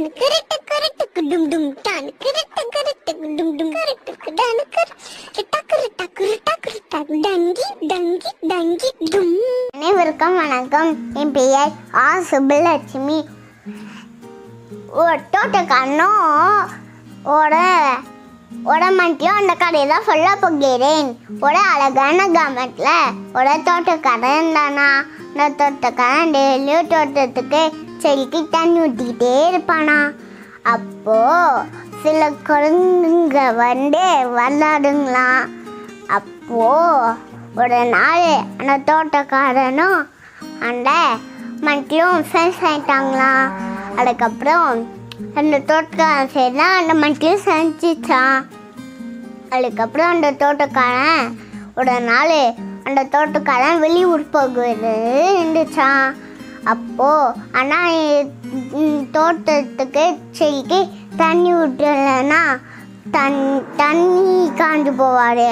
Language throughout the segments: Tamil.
டான் கரெக்ட் கரெக்ட் டும் டும் டான் கரெக்ட் கரெக்ட் டும் டும் கரெக்ட் டான் கரெக்ட் டக்கரு டக்கரு டக்கரு டக் டங்கி டங்கி டங்கி டும் அனைவருக்கும் வணக்கம் என் பெயர் ஆ சுப்புலட்சுமி ஒரு தோட்டக்காரனும் ஒரு உடம்பட்டியும் அந்த கதையை தான் சொல்ல போகிறேன் ஒரு அழகான கிராமத்தில் ஒரு தோட்டக்காரன் இருந்தானா அந்த தோட்டக்காரன் டெய்லியும் தோட்டத்துக்கு செடிக்கு தண்ணி ஊற்றிக்கிட்டே இருப்பானா அப்போ சில குரங்குங்க வந்து விளாடுங்களாம் அப்போ ஒரு நாள் அந்த தோட்டக்காரனும் அந்த மட்டிலும் ஃப்ரெண்ட்ஸ் ஆயிட்டாங்களாம் அதுக்கப்புறம் அந்த தோட்டக்காரன் சரி தான் அந்த மட்டிலும் செஞ்சிச்சான் அதுக்கப்புறம் அந்த தோட்டக்காரன் ஒரு நாள் அந்த தோட்டக்காரன் வெளியூர் போகிறது இருந்துச்சான் அப்போது ஆனால் தோட்டத்துக்கு செடிக்கு தண்ணி விட்டுலன்னா தன் தண்ணி காஞ்சு போவார்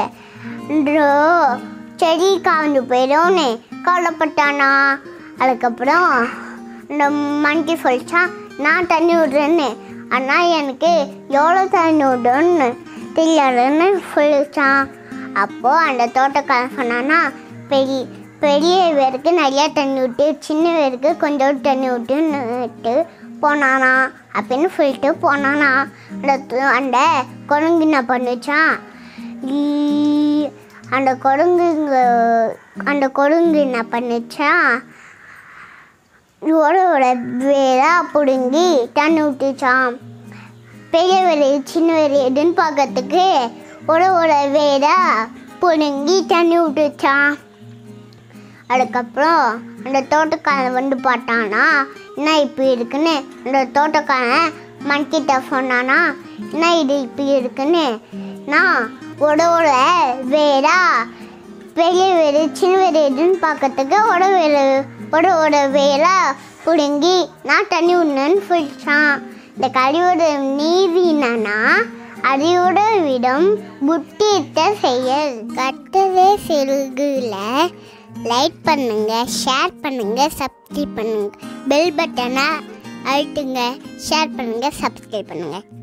செடி காஞ்சு போயிடும்னு கவலைப்பட்டானா அதுக்கப்புறம் இந்த மங்கி சொல்லிச்சான் நான் தண்ணி விடுறேன்னு ஆனால் எனக்கு எவ்வளோ தண்ணி விடுன்னு தெரியாதுன்னு சொல்லிச்சான் அப்போது அந்த தோட்டக்காரன் சொன்னான்னா பெரிய பெரிய வேருக்கு நிறைய தண்ணி விட்டு சின்ன வேருக்கு கொஞ்சம் தண்ணி விட்டுன்னுட்டு போனானா அப்படின்னு சொல்லிட்டு போனானா அந்த து- அந்த குரங்கு என்ன பண்ணுச்சான் ஈ, அந்த குரங்குங்க அந்த குரங்கு என்ன பண்ணுச்சான் ஓடோட வேலை பிடுங்கி தண்ணி விட்டுச்சான் பெரிய வேலை சின்ன வேலை எதுன்னு பார்க்கறதுக்கு ஒரு ஒரு வேலை பிடுங்கி தண்ணி விட்டுச்சான் அதுக்கப்புறம் அந்த தோட்டக்காரன் வந்து பார்த்தானா என்ன இப்படி இருக்குன்னு அந்த தோட்டக்காரன் மண்கிட்ட சொன்னானா என்ன இது இப்படி இருக்குன்னு நான் ஒரு ஒரு வேடா பெரிய வேறு சின்ன வேறு எதுன்னு பார்க்கறதுக்கு ஒரு வேறு ஒரு ஒரு வேலை பிடுங்கி நான் தண்ணி விடணுன்னு சொல்லிச்சான் இந்த கழிவோட நீதி என்னன்னா அறிவோட விடம் புத்தியிட்ட செயல் கட்டதே செல்குல லைக் பண்ணுங்க ஷேர் பண்ணுங்க சப்ஸ்கிரைப் பண்ணுங்க பெல் பட்டனை அழுத்துங்க ஷேர் பண்ணுங்க சப்ஸ்கிரைப் பண்ணுங்க